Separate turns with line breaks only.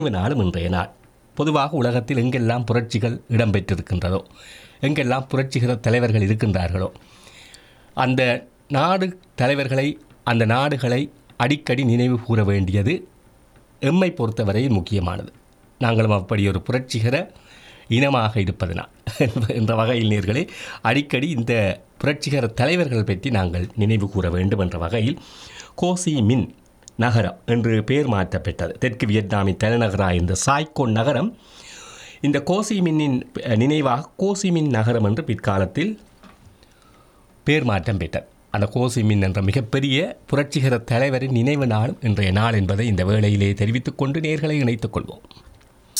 நாளும் இன்றைய நாள் பொதுவாக உலகத்தில் எங்கெல்லாம் புரட்சிகள் இடம்பெற்றிருக்கின்றதோ எங்கெல்லாம் புரட்சிகர தலைவர்கள் இருக்கின்றார்களோ அந்த நாடு தலைவர்களை அந்த நாடுகளை அடிக்கடி நினைவு கூற வேண்டியது எம்மை பொறுத்தவரை முக்கியமானது நாங்களும் அப்படி ஒரு புரட்சிகர இனமாக இருப்பதனால் என்ற வகையில் நேர்களே அடிக்கடி இந்த புரட்சிகர தலைவர்கள் பற்றி நாங்கள் நினைவு கூற வேண்டும் என்ற வகையில் கோசி மின் நகரம் என்று பெயர் மாற்றப்பட்டது தெற்கு வியட்நாமின் தலைநகராக இருந்த சாய்கோன் நகரம் இந்த கோசி மின்னின் நினைவாக கோசிமின் நகரம் என்று பிற்காலத்தில் பேர் மாற்றம் பெற்றது அந்த கோசிமின் என்ற மிகப்பெரிய புரட்சிகர தலைவரின் நினைவு நாள் இன்றைய நாள் என்பதை இந்த வேளையிலே தெரிவித்துக் கொண்டு நேர்களை இணைத்துக் கொள்வோம்